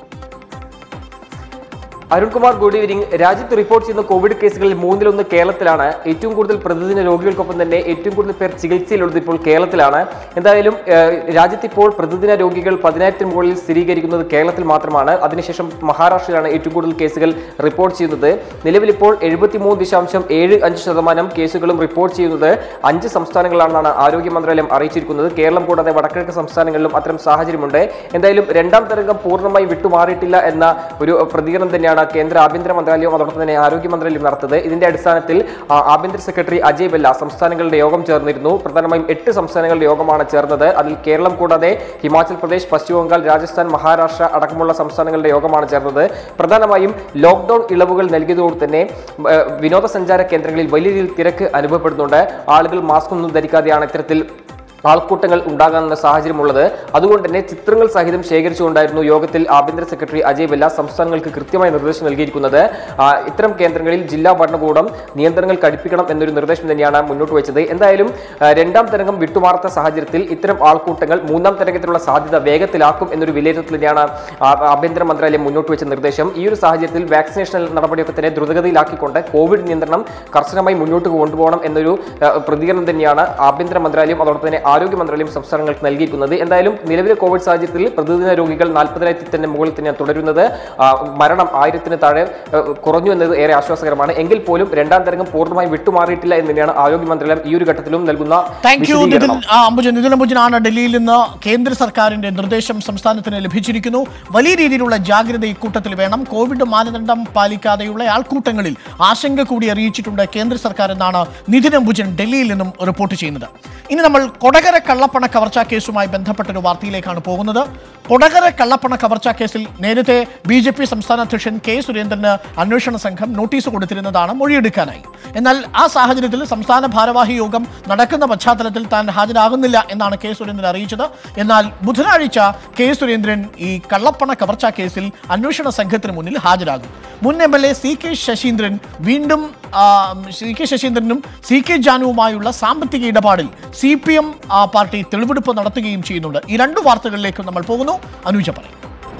അരുൺകുമാർ ഗുഡ് ഈവനിങ് രാജ്യത്ത് റിപ്പോർട്ട് ചെയ്യുന്ന കോവിഡ് കേസുകളിൽ മൂന്നിലൊന്ന് കേരളത്തിലാണ് ഏറ്റവും കൂടുതൽ പ്രതിദിന രോഗികൾക്കൊപ്പം തന്നെ ഏറ്റവും കൂടുതൽ പേർ ചികിത്സയിലുള്ളത് ഇപ്പോൾ കേരളത്തിലാണ് എന്തായാലും ഏഹ്, രാജ്യത്ത് ഇപ്പോൾ പ്രതിദിന രോഗികൾ പതിനായിരത്തിന് മുകളിൽ സ്ഥിരീകരിക്കുന്നത് കേരളത്തിൽ മാത്രമാണ് അതിനുശേഷം മഹാരാഷ്ട്രയിലാണ് ഏറ്റവും കൂടുതൽ കേസുകൾ റിപ്പോർട്ട് ചെയ്യുന്നത് നിലവിൽ ഇപ്പോൾ എഴുപത്തിമൂന്ന് ദശാംശം ഏഴ് അഞ്ച് ശതമാനം കേസുകളും റിപ്പോർട്ട് ചെയ്യുന്നത് അഞ്ച് സംസ്ഥാനങ്ങളാണെന്നാണ് ആരോഗ്യ മന്ത്രാലയം അറിയിച്ചിരിക്കുന്നത് കേരളം കൂടാതെ വടക്കിഴക്ക് സംസ്ഥാനങ്ങളിലും അത്തരം സാഹചര്യമുണ്ട് എന്തായാലും രണ്ടാം തരംഗം പൂർണ്ണമായി വിട്ടുമാറിയിട്ടില്ല എന്ന ഒരു പ്രതികരണം തന്നെയാണ് കേന്ദ്ര ആഭ്യന്തര മന്ത്രാലയവും അതോടൊപ്പം തന്നെ ആരോഗ്യ മന്ത്രാലയം നടത്തത് ഇതിന്റെ അടിസ്ഥാനത്തിൽ ആ, ആഭ്യന്തര സെക്രട്ടറി അജയ് ബെല്ല സംസ്ഥാനങ്ങളുടെ യോഗം ചേർന്നിരുന്നു പ്രധാനമായും എട്ട് സംസ്ഥാനങ്ങളുടെ യോഗമാണ് ചേർന്നത് അതിൽ കേരളം കൂടാതെ ഹിമാചൽ പ്രദേശ് പശ്ചിമ ബംഗാൾ രാജസ്ഥാൻ മഹാരാഷ്ട്ര അടക്കമുള്ള സംസ്ഥാനങ്ങളുടെ യോഗമാണ് ചേർന്നത് പ്രധാനമായും ലോക്ക്ഡൌൺ ഇളവുകൾ നൽകിയതോടെ തന്നെ ഏഹ്, വിനോദസഞ്ചാര കേന്ദ്രങ്ങളിൽ വലിയ രീതിയിൽ തിരക്ക് അനുഭവപ്പെടുന്നുണ്ട് ആളുകൾ മാസ്ക് ഒന്നും ധരിക്കാതെയാണ് ഇത്തരത്തിൽ ആൾക്കൂട്ടങ്ങൾ ഉണ്ടാകാനുള്ള സാഹചര്യമുള്ളത് അതുകൊണ്ട് തന്നെ ചിത്രങ്ങൾ സഹിതം ശേഖരിച്ചുകൊണ്ടായിരുന്നു യോഗത്തിൽ ആഭ്യന്തര സെക്രട്ടറി അജയ് ബെല്ല സംസ്ഥാനങ്ങൾക്ക് കൃത്യമായ നിർദ്ദേശം നൽകിയിരിക്കുന്നത് ആ, ഇത്തരം കേന്ദ്രങ്ങളിൽ ജില്ലാ ഭരണകൂടം നിയന്ത്രണങ്ങൾ കടുപ്പിക്കണം എന്നൊരു നിർദ്ദേശം തന്നെയാണ് മുന്നോട്ട് വെച്ചത് എന്തായാലും ആ, രണ്ടാം തരംഗം വിട്ടുമാറാത്ത സാഹചര്യത്തിൽ ഇത്തരം ആൾക്കൂട്ടങ്ങൾ മൂന്നാം തരംഗത്തിലുള്ള സാധ്യത വേഗത്തിലാക്കും എന്നൊരു വിലയിരുത്തൽ തന്നെയാണ് ആ, ആഭ്യന്തര മന്ത്രാലയം മുന്നോട്ട് വെച്ച നിർദ്ദേശം ഈ ഒരു സാഹചര്യത്തിൽ വാക്സിനേഷൻ നടപടിയൊക്കെ തന്നെ ദ്രുതഗതിയിലാക്കിക്കൊണ്ട് കോവിഡ് നിയന്ത്രണം കർശനമായി മുന്നോട്ട് കൊണ്ടുപോകണം എന്നൊരു ആ, പ്രതികരണം തന്നെയാണ് ആഭ്യന്തര മന്ത്രാലയം അതോടൊപ്പം തന്നെ ആരോഗ്യ മന്ത്രാലയം സംസ്ഥാനങ്ങൾക്ക് നൽകിയിരിക്കുന്നത് എന്തായാലും നിലവിലെ കോവിഡ് സാഹചര്യത്തിൽ പ്രതിദിന രോഗികൾ നാൽപ്പതിനായിരത്തി തന്നെ മുകളിൽ തന്നെ തുടരുന്നത് ആ, മരണം ആയിരത്തിന് താഴെ ആ, കുറഞ്ഞു എന്നത് ഏറെ ആശ്വാസകരമാണ് എങ്കിൽ പോലും രണ്ടാം തരംഗം പൂർണ്ണമായി വിട്ടുമാറിയിട്ടില്ല എന്ന് തന്നെയാണ് ആരോഗ്യ മന്ത്രാലയം ഈ ഒരു ഘട്ടത്തിലും നൽകുന്ന താങ്ക് യു നിതിൻ വിശദീകരണം ആ, അംബുജൻ നിതിൻ അംബുജനാണ് ഡൽഹിയിൽ നിന്ന് കേന്ദ്ര സർക്കാരിന്റെ നിർദ്ദേശം സംസ്ഥാനത്തിന് ലഭിച്ചിരിക്കുന്നു വലിയ രീതിയിലുള്ള ജാഗ്രത ഇക്കൂട്ടത്തിൽ വേണം കോവിഡ് മാനദണ്ഡം പാലിക്കാതെയുള്ള ആൾക്കൂട്ടങ്ങളിൽ ആശങ്ക കൂടി അറിയിച്ചിട്ടുണ്ട് കേന്ദ്ര സർക്കാർ എന്നാണ് നിതിൻ അംബുജൻ ഡൽഹിയിൽ നിന്നും റിപ്പോർട്ട് ചെയ്യുന്നത് ഇനി നമ്മൾ കൊടകര കള്ളപ്പണ കവർച്ചാ കേസുമായി ബന്ധപ്പെട്ട ഒരു വാർത്തയിലേക്കാണ് പോകുന്നത് കൊടകര കള്ളപ്പണ കവർച്ചാ കേസിൽ നേരത്തെ ബി ജെ പി സംസ്ഥാന അധ്യക്ഷൻ കെ സുരേന്ദ്രന് അന്വേഷണ സംഘം നോട്ടീസ് കൊടുത്തിരുന്നതാണ് മൊഴിയെടുക്കാനായി എന്നാൽ ആ സാഹചര്യത്തിൽ സംസ്ഥാന ഭാരവാഹി യോഗം നടക്കുന്ന പശ്ചാത്തലത്തിൽ താൻ ഹാജരാകുന്നില്ല എന്നാണ് കെ സുരേന്ദ്രൻ അറിയിച്ചത് എന്നാൽ ബുധനാഴ്ച കെ സുരേന്ദ്രൻ ഈ കള്ളപ്പണ കവർച്ചാ കേസിൽ അന്വേഷണ സംഘത്തിന് മുന്നിൽ ഹാജരാകും മുൻ M L A C K Sasheendran വീണ്ടും ആ, സി കെ ശശീന്ദ്രനും സി കെ ജാനുവുമായുള്ള സാമ്പത്തിക ഇടപാടിൽ സി പി എം പാർട്ടി തെളിവെടുപ്പ് നടത്തുകയും ചെയ്യുന്നുണ്ട് ഈ രണ്ട് വാർത്തകളിലേക്കും നമ്മൾ പോകുന്നു അനുജ പറയും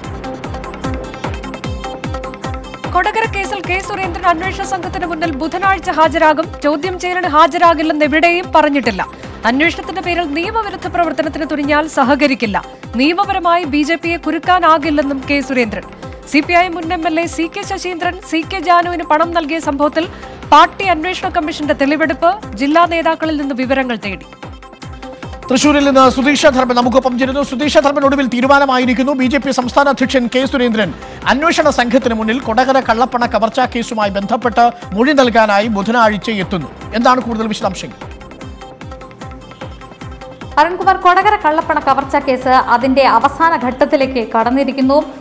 കൊടകര കേസിൽ കെ സുരേന്ദ്രൻ അന്വേഷണ സംഘത്തിന് മുന്നിൽ ബുധനാഴ്ച ഹാജരാകും ചോദ്യം ചെയ്യലിന് ഹാജരാകില്ലെന്ന് എവിടെയും പറഞ്ഞിട്ടില്ല അന്വേഷണത്തിന്റെ പേരിൽ നിയമവിരുദ്ധ പ്രവർത്തനത്തിന് തുനിഞ്ഞാൽ സഹകരിക്കില്ല നിയമപരമായി ബി ജെ പിയെ കുരുക്കാനാകില്ലെന്നും K Surendran C P I മുൻ M L A C K Sasheendran C K ജാനുവിന് പണം നൽകിയ സംഭവത്തിൽ പാർട്ടി അന്വേഷണ കമ്മീഷന്റെ തെളിവെടുപ്പ് ജില്ലാ നേതാക്കളിൽ നിന്ന് വിവരങ്ങൾ തേടി തൃശൂരിൽ നിന്ന് സുധീഷ ധർമ്മൻ നമുക്കൊപ്പം ചേരുന്നു സുധീഷ ധർമ്മൻ ഒടുവിൽ തീരുമാനമായിരിക്കുന്നു ബി ജെ പി സംസ്ഥാന അധ്യക്ഷൻ കെ സുരേന്ദ്രൻ അന്വേഷണ സംഘത്തിന് മുന്നിൽ കൊടകര കള്ളപ്പണ കവർച്ചാ കേസുമായി ബന്ധപ്പെട്ട് മൊഴി നൽകാനായി ബുധനാഴ്ച എത്തുന്നു എന്താണ് കൂടുതൽ വിശദാംശങ്ങൾ അരുൺകുമാർ കൊടകര കള്ളപ്പണ കവർച്ച കേസ് അതിന്റെ അവസാന ഘട്ടത്തിലേക്ക് കടന്നിരിക്കുന്നു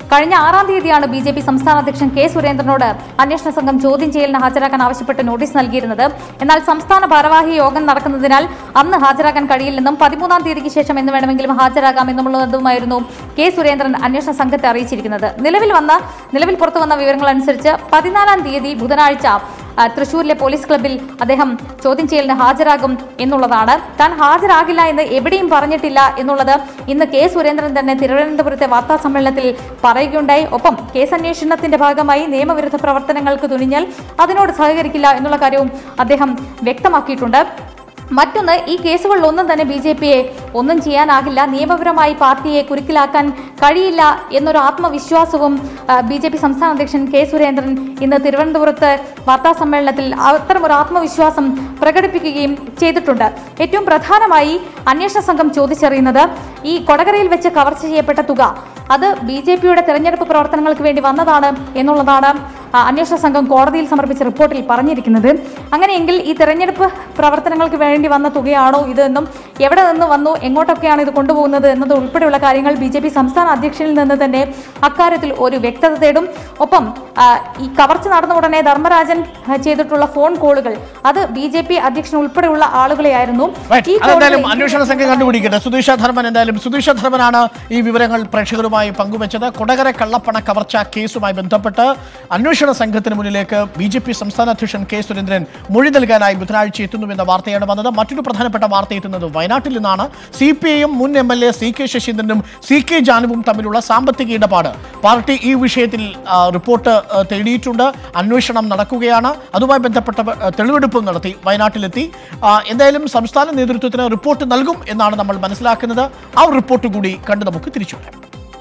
കഴിഞ്ഞ ആറാം തീയതിയാണ് ബി ജെ പി സംസ്ഥാന അധ്യക്ഷൻ കെ സുരേന്ദ്രനോട് അന്വേഷണ സംഘം ചോദ്യം ചെയ്യലിന് ഹാജരാക്കാൻ ആവശ്യപ്പെട്ട് നോട്ടീസ് നൽകിയിരുന്നത് എന്നാൽ സംസ്ഥാന ഭാരവാഹി യോഗം നടക്കുന്നതിനാൽ അന്ന് ഹാജരാക്കാൻ കഴിയില്ലെന്നും പതിമൂന്നാം തീയതിക്ക് ശേഷം എന്ന് വേണമെങ്കിലും ഹാജരാകാം എന്നുള്ളതുമായിരുന്നു കെ സുരേന്ദ്രൻ അന്വേഷണ സംഘത്തെ അറിയിച്ചിരിക്കുന്നത് നിലവിൽ വന്ന നിലവിൽ പുറത്തു വന്ന വിവരങ്ങൾ അനുസരിച്ച് പതിനാലാം തീയതി ബുധനാഴ്ച ആ, തൃശൂരിലെ പോലീസ് ക്ലബ്ബിൽ അദ്ദേഹം ചോദ്യം ചെയ്യലിന് ഹാജരാകും എന്നുള്ളതാണ് താൻ ഹാജരാകില്ല എന്ന് എവിടെയും പറഞ്ഞിട്ടില്ല എന്നുള്ളത് ഇന്ന് കെ സുരേന്ദ്രൻ തന്നെ തിരുവനന്തപുരത്തെ വാർത്താ സമ്മേളനത്തിൽ പറയുകയുണ്ടായി ഒപ്പം കേസ് അന്വേഷണത്തിന്റെ ഭാഗമായി നിയമവിരുദ്ധ പ്രവർത്തനങ്ങൾക്ക് തുനിഞ്ഞാൽ അതിനോട് സഹകരിക്കില്ല എന്നുള്ള കാര്യവും അദ്ദേഹം വ്യക്തമാക്കിയിട്ടുണ്ട് മറ്റൊന്ന് ഈ കേസുകളിലൊന്നും തന്നെ ബി ജെ പിയെ ഒന്നും ചെയ്യാനാകില്ല നിയമപരമായി പാർട്ടിയെ കുരുക്കിലാക്കാൻ കഴിയില്ല എന്നൊരു ആത്മവിശ്വാസവും ബി ജെ പി സംസ്ഥാന അധ്യക്ഷൻ കെ സുരേന്ദ്രൻ ഇന്ന് തിരുവനന്തപുരത്ത് വാർത്താ സമ്മേളനത്തിൽ അത്തരമൊരു ആത്മവിശ്വാസം പ്രകടിപ്പിക്കുകയും ചെയ്തിട്ടുണ്ട് ഏറ്റവും പ്രധാനമായി അന്വേഷണ സംഘം ചോദിച്ചറിയുന്നത് ഈ കൊടകരയിൽ വെച്ച് കവർച്ച ചെയ്യപ്പെട്ട തുക അത് ബി ജെ പിയുടെ തെരഞ്ഞെടുപ്പ് പ്രവർത്തനങ്ങൾക്ക് വേണ്ടി വന്നതാണ് എന്നുള്ളതാണ് ആ, അന്വേഷണ സംഘം കോടതിയിൽ സമർപ്പിച്ച റിപ്പോർട്ടിൽ പറഞ്ഞിരിക്കുന്നത് അങ്ങനെയെങ്കിൽ ഈ തെരഞ്ഞെടുപ്പ് പ്രവർത്തനങ്ങൾക്ക് വേണ്ടി വന്ന തുകയാണോ ഇതെന്നും എവിടെ നിന്ന് വന്നു എങ്ങോട്ടൊക്കെയാണ് ഇത് കൊണ്ടുപോകുന്നത് എന്നത് ഉൾപ്പെടെയുള്ള കാര്യങ്ങൾ ബി ജെ പി സംസ്ഥാന അധ്യക്ഷനിൽ നിന്ന് തന്നെ അക്കാര്യത്തിൽ ഒരു വ്യക്തത തേടും ഒപ്പം ആ, ഈ കവർച്ച നടന്ന ഉടനെ ധർമ്മരാജൻ ആ, ചെയ്തിട്ടുള്ള ഫോൺ കോളുകൾ അത് ബി ജെ പി അധ്യക്ഷൻ ഉൾപ്പെടെയുള്ള ആളുകളെയായിരുന്നു Right. ഈ അതെന്തായാലും കോളുകൾ അന്വേഷണ സംഘം കണ്ടുപിടിക്കട്ടെ സുധീഷ ധർമ്മൻ എന്തായാലും സുധീഷ ധർമ്മനാണ് ഈ വിവരങ്ങൾ പ്രേക്ഷകരുമായി പങ്കുവച്ചത് കൊടകര കള്ളപ്പണ കവർച്ച കേസുമായി ബന്ധപ്പെട്ട് അന്വേഷണ സംഘത്തിന് മുന്നിലേക്ക് ബി ജെ പി സംസ്ഥാന അധ്യക്ഷൻ കെ സുരേന്ദ്രൻ മൊഴി നൽകാനായി ബുധനാഴ്ച എത്തുന്നുവെന്ന വാർത്തയാണ് വന്നത് മറ്റൊരു പ്രധാനപ്പെട്ട വാർത്ത എത്തുന്നത് വയനാട്ടിൽ നിന്നാണ് സി പി ഐ എം മുൻ M L A C K ശശീന്ദ്രനും സി കെ ജാനുവും തമ്മിലുള്ള സാമ്പത്തിക ഇടപാട് പാർട്ടി ഈ വിഷയത്തിൽ ആ, റിപ്പോർട്ട് ആ, തേടിയിട്ടുണ്ട് അന്വേഷണം നടക്കുകയാണ് അതുമായി ബന്ധപ്പെട്ട ആ, തെളിവെടുപ്പും നടത്തി വയനാട്ടിലെത്തി ആ, എന്തായാലും സംസ്ഥാന നേതൃത്വത്തിന് റിപ്പോർട്ട് നൽകും എന്നാണ് നമ്മൾ മനസ്സിലാക്കുന്നത് ആ ഒരു റിപ്പോർട്ട് കൂടി കണ്ട് നമുക്ക് തിരിച്ചു വരാം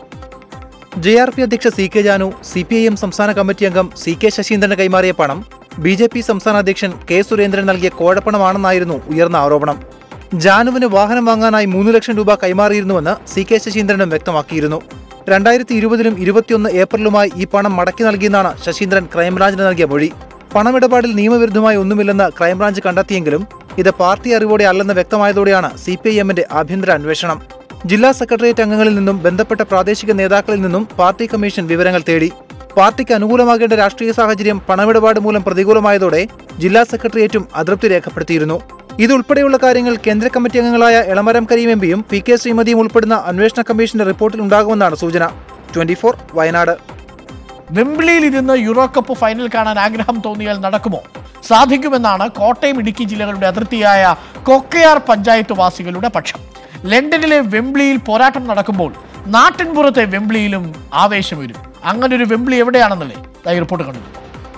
ജെ ആർ പി അധ്യക്ഷ C K Janu C P I M സംസ്ഥാന കമ്മിറ്റി അംഗം സി കെ ശശീന്ദ്രന് കൈമാറിയ പണം ബി ജെ പി സംസ്ഥാന അധ്യക്ഷൻ കെ സുരേന്ദ്രൻ നൽകിയ കോഴപ്പണമാണെന്നായിരുന്നു ഉയർന്ന ആരോപണം ജാനുവിന് വാഹനം വാങ്ങാനായി മൂന്ന് ലക്ഷം രൂപ കൈമാറിയിരുന്നുവെന്ന് സി കെ ശശീന്ദ്രനും വ്യക്തമാക്കിയിരുന്നു രണ്ടായിരത്തി ഇരുപതിലും ഇരുപത്തിയൊന്ന് ഏപ്രിലുമായി ഈ പണം മടക്കി നൽകിയെന്നാണ് ശശീന്ദ്രൻ ക്രൈംബ്രാഞ്ചിന് നൽകിയ മൊഴി പണമിടപാടിൽ നിയമവിരുദ്ധമായി ഒന്നുമില്ലെന്ന് ക്രൈംബ്രാഞ്ച് കണ്ടെത്തിയെങ്കിലും ഇത് പാർട്ടി അറിവോടെ അല്ലെന്ന് വ്യക്തമായതോടെയാണ് സി പി ഐ എമ്മിന്റെ ആഭ്യന്തര അന്വേഷണം ജില്ലാ സെക്രട്ടേറിയറ്റ് അംഗങ്ങളിൽ നിന്നും ബന്ധപ്പെട്ട പ്രാദേശിക നേതാക്കളിൽ നിന്നും പാർട്ടി കമ്മീഷൻ വിവരങ്ങൾ തേടി പാർട്ടിക്ക് അനുകൂലമാകേണ്ട രാഷ്ട്രീയ സാഹചര്യം പണമിടപാട് മൂലം പ്രതികൂലമായതോടെ ജില്ലാ സെക്രട്ടേറിയറ്റും അതൃപ്തി രേഖപ്പെടുത്തിയിരുന്നു ഇതുൾപ്പെടെയുള്ള കാര്യങ്ങൾ കേന്ദ്ര കമ്മിറ്റി അംഗങ്ങളായ എളമരം കരീം എം പിയും പി കെ ശ്രീമതിയും ഉൾപ്പെടുന്ന അന്വേഷണ കമ്മീഷന്റെ റിപ്പോർട്ടിൽ ഉണ്ടാകുമെന്നാണ് സൂചന ട്വന്റി വയനാട് വെമ്പിളിയിൽ ഇരുന്ന് യൂറോ കപ്പ് ഫൈനൽ കാണാൻ ആഗ്രഹം തോന്നിയാൽ നടക്കുമോ സാധിക്കുമെന്നാണ് കോട്ടയം ഇടുക്കി ജില്ലകളുടെ അതിർത്തിയായ കൊക്കയാർ പഞ്ചായത്ത് വാസികളുടെ പക്ഷം ലണ്ടനിലെ വെമ്പിളിയിൽ പോരാട്ടം നടക്കുമ്പോൾ നാട്ടിൻപുറത്തെ വെമ്പിളിയിലും ആവേശം വരും അങ്ങനെ ഒരു വെമ്പിളി എവിടെയാണെന്നല്ലേ ദാ ഈ റിപ്പോർട്ട് കണ്ടു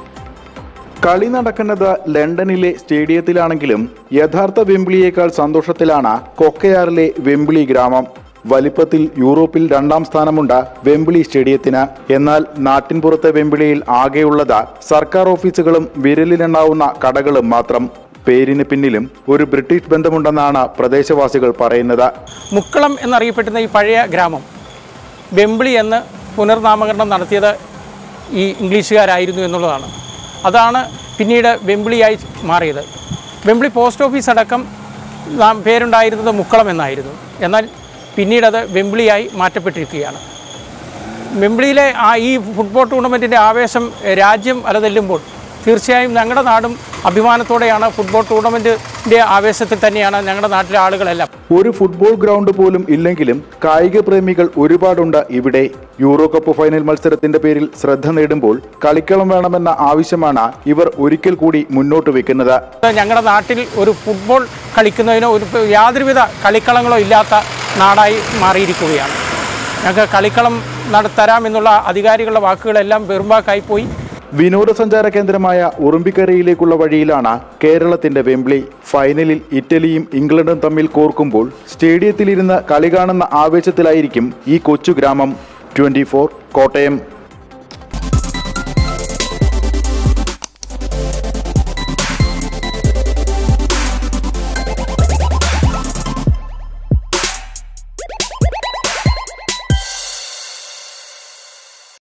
കളി നടക്കുന്നത് ലണ്ടനിലെ സ്റ്റേഡിയത്തിലാണെങ്കിലും യഥാർത്ഥ വെമ്പിളിയേക്കാൾ സന്തോഷത്തിലാണ് കൊക്കയാറിലെ വെമ്പിളി ഗ്രാമം വലിപ്പത്തിൽ യൂറോപ്പിൽ രണ്ടാം സ്ഥാനമുണ്ട് വെമ്പിളി സ്റ്റേഡിയത്തിന് എന്നാൽ നാട്ടിൻപുറത്തെ വെമ്പിളിയിൽ ആകെയുള്ളത് സർക്കാർ ഓഫീസുകളും വിരലിലെണ്ണാവുന്ന കടകളും മാത്രം പേരിന് പിന്നിലും ഒരു ബ്രിട്ടീഷ് ബന്ധമുണ്ടെന്നാണ് പ്രദേശവാസികൾ പറയുന്നത് മുക്കളം എന്നറിയപ്പെടുന്ന ഈ പഴയ ഗ്രാമം വെമ്പിളി എന്ന് പുനർനാമകരണം നടത്തിയത് ഈ ഇംഗ്ലീഷുകാരായിരുന്നു എന്നുള്ളതാണ് അതാണ് പിന്നീട് വെമ്പിളിയായി മാറിയത് വെമ്പിളി പോസ്റ്റ് ഓഫീസ് അടക്കം നാം പേരുണ്ടായിരുന്നത് മുക്കളം എന്നായിരുന്നു എന്നാൽ പിന്നീടത് വെമ്പിളിയായി മാറ്റപ്പെട്ടിരിക്കുകയാണ് വെമ്പിളിയിലെ ആ ഈ ഫുട്ബോൾ ടൂർണമെൻറ്റിൻ്റെ ആവേശം രാജ്യം അലതല്ലുമ്പോൾ തീർച്ചയായും ഞങ്ങളുടെ നാടും അഭിമാനത്തോടെയാണ് ഫുട്ബോൾ ടൂർണമെൻറ്റിൻ്റെ ആവേശത്തിൽ തന്നെയാണ് ഞങ്ങളുടെ നാട്ടിലെ ആളുകളെല്ലാം ഒരു ഫുട്ബോൾ ഗ്രൗണ്ട് പോലും ഇല്ലെങ്കിലും കായിക പ്രേമികൾ ഒരുപാടുണ്ട് ഇവിടെ യൂറോ കപ്പ് ഫൈനൽ മത്സരത്തിന്റെ പേരിൽ ശ്രദ്ധ നേടുമ്പോൾ കളിക്കളം വേണമെന്ന ആവശ്യമാണ് ഇവർ ഒരിക്കൽ കൂടി മുന്നോട്ട് വെക്കുന്നത് ഞങ്ങളുടെ നാട്ടിൽ ഒരു ഫുട്ബോൾ കളിക്കുന്നതിനോ ഒരു യാതൊരുവിധ കളിക്കളങ്ങളോ ഇല്ലാത്ത നാടായി മാറിയിരിക്കുകയാണ് ഞങ്ങൾക്ക് കളിക്കളം നടത്തരാം എന്നുള്ള അധികാരികളുടെ വാക്കുകളെല്ലാം വെറുമ്പാക്കായി പോയി വിനോദസഞ്ചാര കേന്ദ്രമായ ഉറുമ്പിക്കരയിലേക്കുള്ള വഴിയിലാണ് കേരളത്തിന്റെ വെംബ്ലി ഫൈനലിൽ ഇറ്റലിയും ഇംഗ്ലണ്ടും തമ്മിൽ കോർക്കുമ്പോൾ സ്റ്റേഡിയത്തിലിരുന്ന് കളി കാണുന്ന ആവേശത്തിലായിരിക്കും ഈ കൊച്ചു ഗ്രാമം ട്വന്റി കോട്ടയം